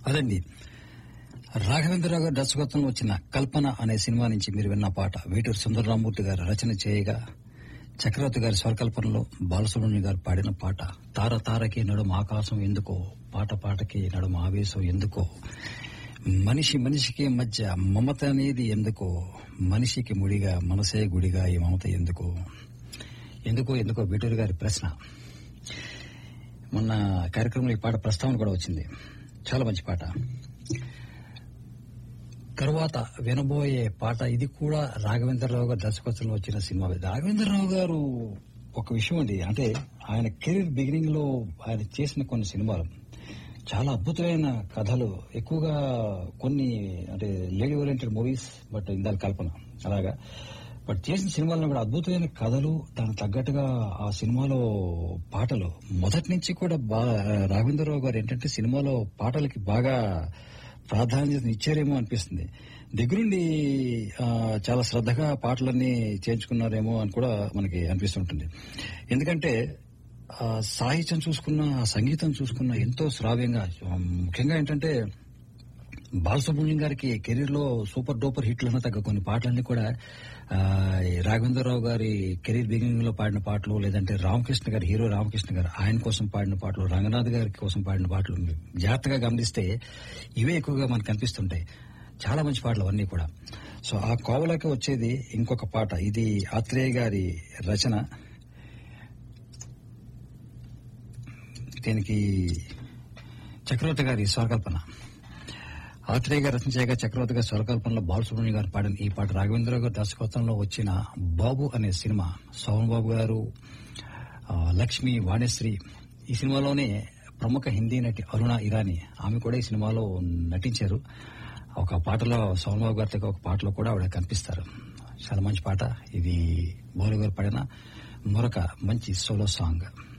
అదండి రాఘవేంద్రరావు గారి దర్శకత్వంలో వచ్చిన కల్పన అనే సినిమా నుంచి మీరు విన్న పాట వేటూరు సుందరరామూర్తి గారు రచన చేయగా చక్రవర్తి గారి స్వరకల్పనలో బాలసుబ్రహ్మణ్యం గారు పాడిన పాట తార తారకి నడుమ ఆకాశం ఎందుకో పాట పాటకి నడుమ ఆవేశం ఎందుకో మనిషి మనిషికి మధ్య మమత అనేది ఎందుకో మనిషికి ముడిగా మనసే గుడిగా ఈ మమత ఎందుకో ఎందుకో ఎందుకో వేటూరు గారి ప్రశ్న మొన్న కార్యక్రమంలో ఈ పాట ప్రస్తావన కూడా వచ్చింది చాలా మంచి పాట తరువాత వినబోయే పాట ఇది కూడా రాఘవేంద్రరావు గారు దర్శకత్వంలో వచ్చిన సినిమా రాఘవేంద్రరావు గారు ఒక విషయం అండి అంటే ఆయన కెరీర్ బిగినింగ్ లో ఆయన చేసిన కొన్ని సినిమాలు చాలా అద్భుతమైన కథలు ఎక్కువగా కొన్ని అంటే లేడీ ఓరియంటెడ్ మూవీస్ బట్ ఇందాక కల్పన అలాగా బట్ చేసిన సినిమాలను కూడా అద్భుతమైన కథలు దానికి తగ్గట్టుగా ఆ సినిమాలో పాటలు మొదటి నుంచి కూడా బా- రాఘవేంద్రరావు గారు ఏంటంటే సినిమాలో పాటలకి బాగా ప్రాధాన్యత ఇచ్చారేమో అనిపిస్తుంది దగ్గరుండి ఆ, చాలా శ్రద్ధగా పాటలన్నీ చేయించుకున్నారేమో అని కూడా మనకి అనిపిస్తుంటుంది ఎందుకంటే ఆ సాహిత్యం చూసుకున్న ఆ సంగీతం చూసుకున్న ఎంతో శ్రావ్యంగా ఆ, ముఖ్యంగా ఏంటంటే బాలసుబ్రహ్మణ్యం గారికి కెరీర్ లో సూపర్ డూపర్ హిట్లు అన్న తగ్గ కొన్ని పాటలన్నీ కూడా ఆ, ఈ రాఘవేంద్రరావు గారి కెరీర్ బిగినింగ్ లో పాడిన పాటలు లేదంటే రామకృష్ణ గారి హీరో రామకృష్ణ గారు ఆయన కోసం పాడిన పాటలు రంగనాథ్ గారి కోసం పాడిన పాటలు జాగ్రత్తగా గమనిస్తే ఇవే ఎక్కువగా మనకు కనిపిస్తుంటాయి చాలా మంచి పాటలు అవన్నీ కూడా సో ఆ కోవలోకి వచ్చేది ఇంకొక పాట ఇది ఆత్రేయ గారి రచన దీనికి చక్రవర్తి గారి స్వరకల్పన ఆత్రేయ గారు రచన చేయగా చక్రవర్తి గారి స్వరకల్పనలో బాలసుబ్రహ్మణ్యం గారు పాడిన ఈ పాట రాఘవేంద్ర గారి దర్శకత్వంలో వచ్చిన బాబు అనే సినిమా సోమన్ బాబు గారు ఆ, లక్ష్మి వాణిశ్రీ ఈ సినిమాలోనే ప్రముఖ హిందీ నటి అరుణ ఇరానీ ఆమె కూడా ఈ సినిమాలో నటించారు ఒక పాటలో సోమన్ బాబు గారితో ఒక పాటలో కూడా ఆవిడ కనిపిస్తారు చాలా మంచి పాట ఇది బాలు గారు పాడిన మరొక మంచి సోలో సాంగ్